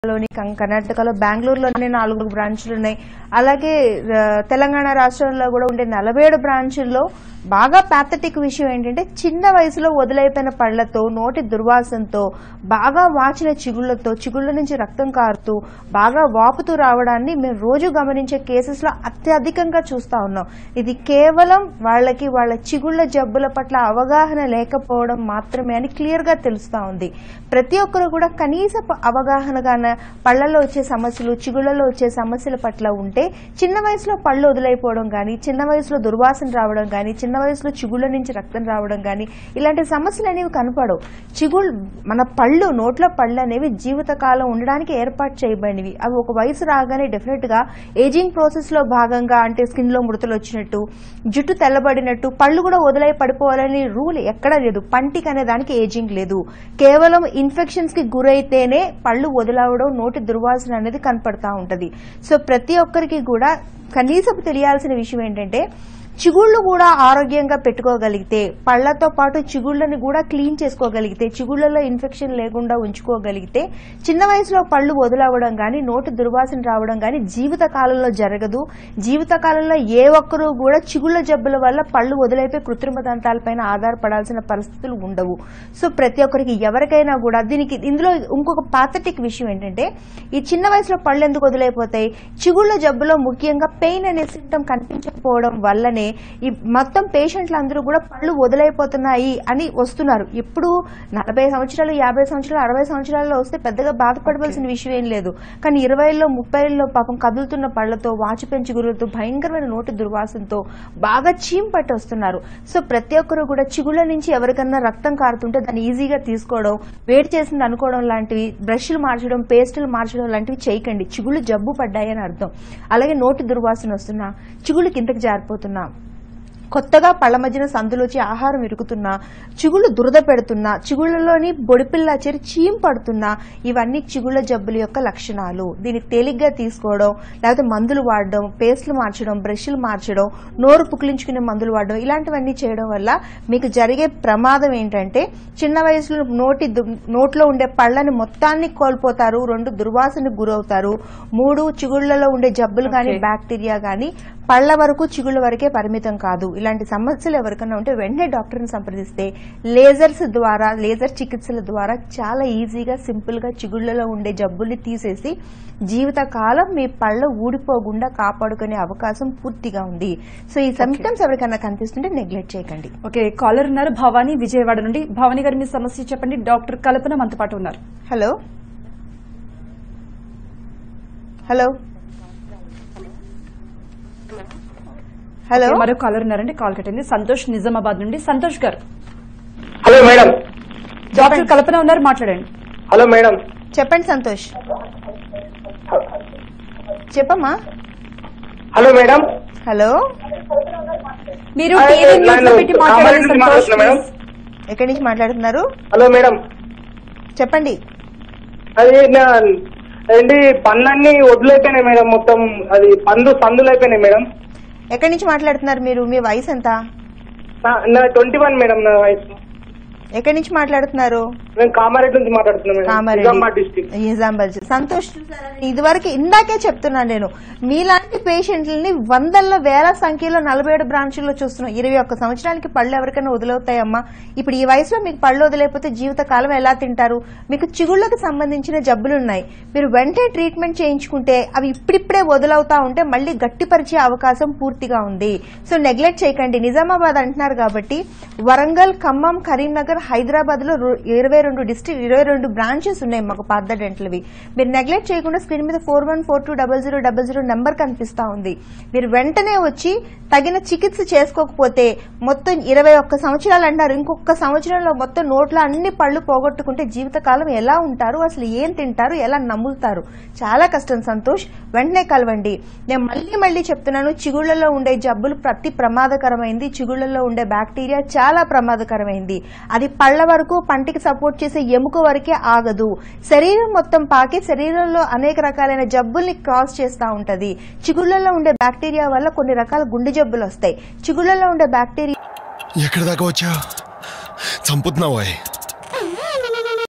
లోని కం- కర్ణాటకలో బెంగళూరులోనే నాలుగు బ్రాంచ్లు ఉన్నాయి అలాగే ఆ, తెలంగాణ రాష్ట్రంలో కూడా ఉండే నలభై ఏడు బ్రాంచుల్లో బాగా ప్యాథటిక్ విషయం ఏంటంటే చిన్న వయసులో వదిలైపోయిన పళ్లతో నోటి దుర్వాసనతో బాగా వాచిన చిగుళ్లతో చిగుళ్ళ నుంచి రక్తం కారుతూ బాగా వాపుతూ రావడాన్ని మేము రోజు గమనించే కేసెస్ లో అత్యధికంగా చూస్తా ఉన్నాం ఇది కేవలం వాళ్ళకి వాళ్ళ చిగుళ్ళ జబ్బుల పట్ల అవగాహన లేకపోవడం మాత్రమే అని క్లియర్ గా తెలుస్తా ఉంది ప్రతి ఒక్కరు కూడా కనీస అవగాహనగాన పళ్ళల్లో వచ్చే సమస్యలు చిగుళ్ళలో వచ్చే సమస్యల పట్ల ఉంటే చిన్న వయసులో పళ్ళు వదిలైపోవడం కానీ చిన్న వయసులో దుర్వాసన రావడం కానీ చిన్న వయసులో చిగుళ్ళ నుంచి రక్తం రావడం కానీ ఇలాంటి సమస్యలు అనేవి కనపడవు చిగుళ్ళు మన పళ్ళు నోట్లో పళ్ళు అనేవి జీవితకాలం ఉండడానికి ఏర్పాటు చేయబడినవి అవి ఒక వయసు రాగానే డెఫినెట్ గా ఏజింగ్ ప్రాసెస్ లో భాగంగా అంటే స్కిన్ లో ముడతలు వచ్చినట్టు జుట్టు తెల్లబడినట్టు పళ్ళు కూడా వదిలై పడిపోవాలని రూల్ ఎక్కడా లేదు పంటికి అనే దానికి ఏజింగ్ లేదు కేవలం ఇన్ఫెక్షన్స్ కి గురైతేనే పళ్ళు వదిలవడం నోటి దుర్వాసన అనేది కనపడతా ఉంటది సో ప్రతి ఒక్కరికి కూడా కనీసం తెలియాల్సిన విషయం ఏంటంటే చిగుళ్ళు కూడా ఆరోగ్యంగా పెట్టుకోగలిగితే పళ్లతో పాటు చిగుళ్ళని కూడా క్లీన్ చేసుకోగలిగితే చిగుళ్ళలో ఇన్ఫెక్షన్ లేకుండా ఉంచుకోగలిగితే చిన్న వయసులో పళ్ళు వదులవడం కానీ నోటి దుర్వాసన రావడం కానీ జీవిత కాలంలో జరగదు జీవిత కాలంలో ఏ ఒక్కరూ కూడా చిగుళ్ళ జబ్బుల వల్ల పళ్ళు వదిలైపోయి కృత్రిమ దంతాలపైన ఆధారపడాల్సిన పరిస్థితులు ఉండవు సో ప్రతి ఒక్కరికి ఎవరికైనా కూడా దీనికి ఇందులో ఇంకొక పాథటిక్ విషయం ఏంటంటే ఈ చిన్న వయసులో పళ్ళు ఎందుకు వదిలైపోతాయి చిగుళ్ళ జబ్బులో ముఖ్యంగా పెయిన్ అనే సిమ్టమ్ కనిపించకపోవడం వల్లనే ఈ మొత్తం పేషెంట్లు అందరూ కూడా పళ్ళు వదిలైపోతున్నాయి అని వస్తున్నారు ఇప్పుడు నలభై సంవత్సరాలు యాభై సంవత్సరాలు అరవై సంవత్సరాల్లో వస్తే పెద్దగా బాధపడవలసిన విషయం ఏం లేదు కానీ ఇరవైలో ముప్పైలో పాపం కదులుతున్న పళ్లతో వాచి పెంచుగురులతో భయంకరమైన నోటి దుర్వాసనతో బాగా చీమ్ పట్టి వస్తున్నారు సో ప్రతి ఒక్కరు కూడా చిగుళ్ళ నుంచి ఎవరికన్నా రక్తం కారుతుంటే దాన్ని ఈజీగా తీసుకోవడం వేడి చేసింది అనుకోవడం లాంటివి బ్రష్లు మార్చడం పేస్టులు మార్చడం లాంటివి చేయకండి చిగుళ్ళు జబ్బు పడ్డాయి అని అర్థం అలాగే నోటి దుర్వాసన వస్తున్నా చిగుళ్ళు కిందకి జారిపోతున్నా కొత్తగా పళ్ళ మధ్యన సందులు వచ్చి ఆహారం ఇరుకుతున్నా చిగుళ్ళు దురద పెడుతున్నా చిగుళ్ళలోని బొడిపిల్ల చేరి చీమ్ పడుతున్నా ఇవన్నీ చిగుళ్ళ జబ్బుల యొక్క లక్షణాలు దీన్ని తేలిగ్గా తీసుకోవడం లేకపోతే మందులు వాడడం పేస్ట్లు మార్చడం బ్రష్లు మార్చడం నోరు పుకిలించుకునే మందులు వాడడం ఇలాంటివన్నీ చేయడం వల్ల మీకు జరిగే ప్రమాదం ఏంటంటే చిన్న వయసులో నోటి దు- నోట్లో ఉండే పళ్ళని మొత్తాన్ని కోల్పోతారు రెండు దుర్వాసనకు గురవుతారు మూడు చిగుళ్ళలో ఉండే జబ్బులు కానీ Okay. బ్యాక్టీరియా కానీ పళ్ళ వరకు చిగుళ్ళ వరకే పరిమితం కాదు ఇలాంటి సమస్యలు ఎవరికైనా ఉంటే వెంటనే డాక్టర్ని సంప్రదిస్తే లేజర్స్ ద్వారా లేజర్ చికిత్సల ద్వారా చాలా ఈజీగా సింపుల్ గా చిగుళ్ళలో ఉండే జబ్బుల్ని తీసేసి జీవితకాలం మీ పళ్ళ ఊడిపోకుండా కాపాడుకునే అవకాశం పూర్తిగా ఉంది సో ఈ సిమ్టమ్స్ ఎవరికైనా కనిపిస్తుంటే నెగ్లెక్ట్ చేయకండి ఓకే కాలర్ ఉన్నారు భవానీ విజయవాడ నుండి భవానీ గారు మీ సమస్య చెప్పండి డాక్టర్ కల్పన మనతో పాటు ఉన్నారు హలో హలో హలో ఓకే, మరో కాలర్ ఉన్నారండి కాల్ కట్టింది సంతోష్ నిజామాబాద్ నుండి సంతోష్ గారు హలో మేడం డాక్టర్ కల్పన ఉన్నారు మాట్లాడండి హలో మేడం చెప్పండి సంతోష్ చెప్పమ్మా హలో మేడం మీరు ఆ, టీవీ మ్యూట్ లో నేను పెట్టి మాట్లాడండి కామారెడ్డి నుంచి సంతోష్ మాట్లాడుతున్నా మేడం. ప్లీజ్. ఎక్కడి నుంచి మాట్లాడుతున్నారు హలో మేడం చెప్పండి అది నా ఏంటి పనులన్నీ వదిలేపోయినాయి మేడం మొత్తం అది పందు సందులు అయిపోయినాయి మేడం ఎక్కడి నుంచి మాట్లాడుతున్నారు మీరు మీ వయసు ఎంత నా- నా ట్వంటీ వన్ మేడం నా వయసు ఎక్కడి నుంచి మాట్లాడుతున్నారు నేను కామారెడ్డి నుంచి మాట్లాడుతున్నా మేడం నిజామాబాద్ డిస్టిక్ నిజామాబాద్ సంతోష్ ఇదివరకు ఇందాకే చెప్తున్నాను నేను మీలాంటి పేషెంట్లని వందల్లో వేల సంఖ్యలో నలభై ఏడు బ్రాంచుల్లో చూస్తున్నాం ఇరవై ఒక్క సంవత్సరానికి పళ్ళు ఎవరికైనా వదిలవుతాయమ్మా ఇప్పుడు ఈ వయసులో మీకు పళ్ళు వదిలేకపోతే జీవిత కాలం ఎలా తింటారు మీకు చిగుళ్ళకు సంబంధించిన జబ్బులు ఉన్నాయి మీరు వెంటనే ట్రీట్మెంట్ చేయించుకుంటే అవి ఇప్పుడిప్పుడే వదులవుతా ఉంటే మళ్ళీ గట్టిపరిచే అవకాశం పూర్తిగా ఉంది సో నెగ్లెక్ట్ చేయకండి నిజామాబాద్ అంటున్నారు కాబట్టి వరంగల్ ఖమ్మం కరీంనగర్ హైదరాబాద్ లో ఇరవై రెండు డిస్ట్రిక్ట్ ఇరవై రెండు బ్రాంచెస్ ఉన్నాయి మాకు పాత డెంటల్వి మీరు నెగ్లెక్ట్ చేయకుండా స్క్రీన్ మీద four one four two double zero double zero number కనిపిస్తా ఉంది మీరు వెంటనే వచ్చి తగిన చికిత్స చేసుకోకపోతే మొత్తం ఇరవై ఒక్క సంవత్సరాలు అంటారు ఇంకొక సంవత్సరంలో మొత్తం నోట్లో అన్ని పళ్ళు పోగొట్టుకుంటే జీవితకాలం ఎలా ఉంటారు అసలు ఏం తింటారు ఎలా నమ్ములుతారు చాలా కష్టం సంతోష్ వెంటనే కలవండి నేను మళ్ళీ మళ్ళీ చెప్తున్నాను చిగుళ్లలో ఉండే జబ్బులు ప్రతి ప్రమాదకరమైంది చిగుళ్లలో ఉండే బ్యాక్టీరియా చాలా ప్రమాదకరమైంది అది పళ్ళ వరకు పంటికి సపోర్ట్ చేసే ఎముక వరకే ఆగదు శరీరం మొత్తం పాకి శరీరంలో అనేక రకాలైన జబ్బుల్ని క్రాస్ చేస్తూ ఉంటది చిగుళ్లలో ఉండే బ్యాక్టీరియా వల్ల కొన్ని రకాల గుండె జబ్బులు వస్తాయి చిగుళ్లలో ఉండే బ్యాక్టీరియా ఎక్కడి దాకా వచ్చా చంపుతున్నావా